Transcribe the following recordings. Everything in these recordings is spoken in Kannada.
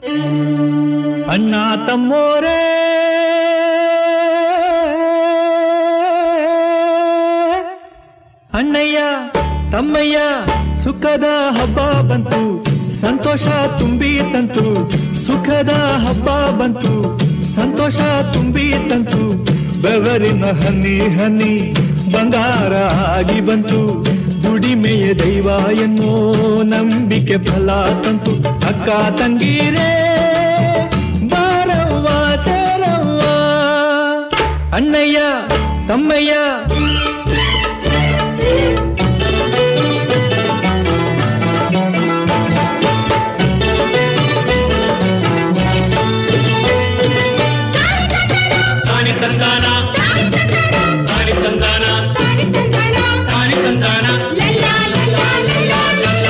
ಅಣ್ಣ ತಮ್ಮೋರೇ ಅಣ್ಣಯ್ಯ ತಮ್ಮಯ್ಯ ಸುಖದ ಹಬ್ಬ ಬಂತು ಸಂತೋಷ ತುಂಬಿ ತಂತು ಸುಖದ ಹಬ್ಬ ಬಂತು ಸಂತೋಷ ತುಂಬಿ ತಂತು ಬೆವರಿನ ಹನಿ ಹನಿ ಬಂಗಾರ ಆಗಿ ಬಂತು ದುಡಿಮೆಯ ದೈವ ಎನ್ನೋ ನಂಬಿಕೆ ಫಲ ತಂತು ಅಕ್ಕ ತಂಗೀರೇ ಬಾರವ್ವ ಸೇರವ್ವ ಅಣ್ಣಯ್ಯ ತಮ್ಮಯ್ಯ ತಾನಿ ತಂದಾನ ತಾನಿ ತಂದಾನ ತಾನಿ ತಂದಾನ ಲಲ್ಲ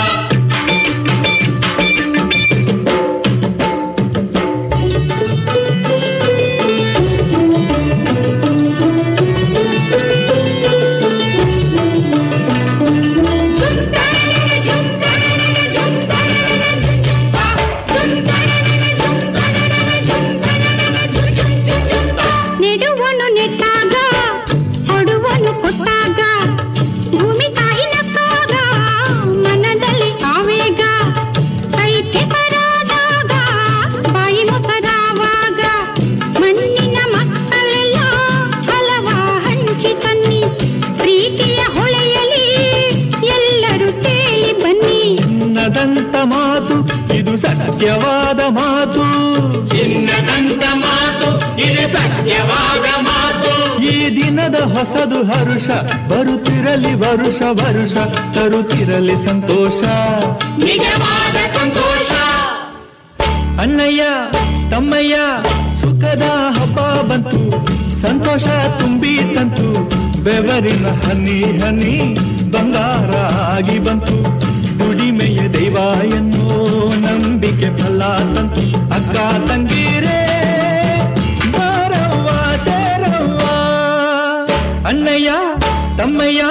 ನೆಡುವನು ನೆಟ್ಟಾಗ ಹೊಡುವನು ಕೊಟ್ಟಾಗ ಭೂಮಿ ತಾಯಿ ನಕ್ಕಾಗ ಮನದಲ್ಲಿ ಆವೇಗ ಕೈ ಕೆಸರಾದಾಗ ಬಾಯಿ ಮೊಸರಾವಾಗ ಮಣ್ಣಿನ ಮಕ್ಕಳೆಲ್ಲ ಹಲವ ಹಂಚಿ ತನ್ನಿ ಪ್ರೀತಿಯ ಹೊಳೆಯಲಿ ಎಲ್ಲರೂ ಕೇಳಿ ಬನ್ನಿ ಚಿನ್ನದಂತ ಮಾತು ಇದು ಸತ್ಯವಾದ ಮಾತು ಚಿನ್ನದಂತ ಮಾತು ಇದು ಸತ್ಯವಾದ ಮಾತು ಈ ದಿನದ ಹೊಸದು ಹರುಷ ಬರುತ್ತಿರಲಿ ವರುಷ ವರುಷ ತರುತ್ತಿರಲಿ ಸಂತೋಷ ನಿಜವಾದ ಸಂತೋಷ ಅಣ್ಣಯ್ಯ ತಮ್ಮಯ್ಯ ಸುಖದ ಹಬ್ಬ ಬಂತು ಸಂತೋಷ ತುಂಬಿ ತಂತು ಬೆವರಿನ ಹನಿ ಹನಿ ಬಂಗಾರ ಆಗಿ ಬಂತು ದುಡಿಮೆಯ ದೈವ ಎನ್ನೋ ನಂಬಿಕೆ ಫಲ ತಂತು ಅಕ್ಕ ತಂಗೀರೇ ಬಾರವ್ವ ಸೇರವ್ವ ಅಣ್ಣಯ್ಯ ತಮ್ಮಯ್ಯ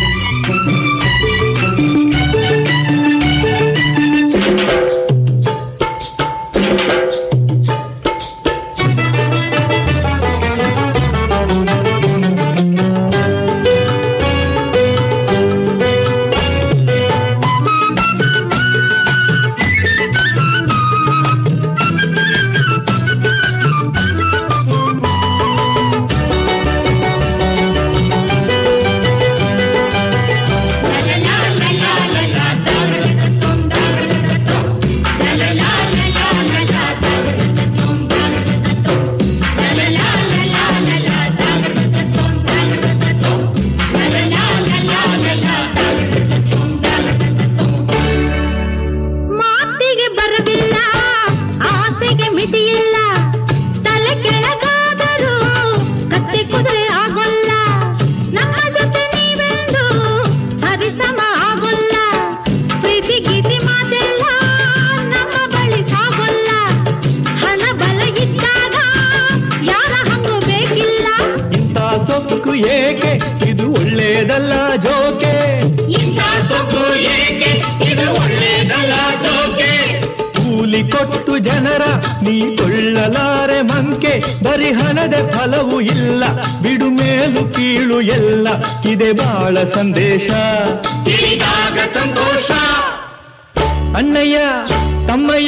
ಮಾತಿಗೆ ಬರವಿಲ್ಲ ಆಸೆಗೆ ಮಿತಿಯಿಲ್ಲ ತಲೆ ಕೆಳಗಾದರೂ ಕತ್ತೆ ಕುದುರೆ ಆಗೋಲ್ಲ ನಮ್ಮ ಜೊತೆ ನೀವೆಂದು ಸರಿಸಮ ಆಗೋಲ್ಲ ಪ್ರೀತಿ ಗೀತಿ ಮಾತೆಲ್ಲ ನಮ್ಮ ಬಳಿ ಸಾಗೋಲ್ಲ ಹಣ ಬಲ ಇದ್ದಾಗ ಯಾರ ಹಂಗು ಬೇಕಿಲ್ಲ ಇಂಥ ಸೊಕ್ಕು ಏಕೆ ಇದು ಒಳ್ಳೇದಲ್ಲ ಜೋಕೆ ಇಂಥ ಸೊಕ್ಕು ಏಕೆ ಇದು ಒಳ್ಳೇದಲ್ಲ ಜೋಕೆ ಕೂಲಿ ಕೊಟ್ಟು ಜನರ ನೀ ಕೊಳ್ಳಲಾರೆ ಮಂಕೆ ಬರಿ ಹಣದ ಫಲವು ಇಲ್ಲ ಬಿಡು ಮೇಲು ಕೀಳು ಎಲ್ಲ ಇದೆ ಬಾಳ ಸಂದೇಶ ತಿಳಿದಾಗ ಸಂತೋಷ ಅಣ್ಣಯ್ಯ ತಮ್ಮಯ್ಯ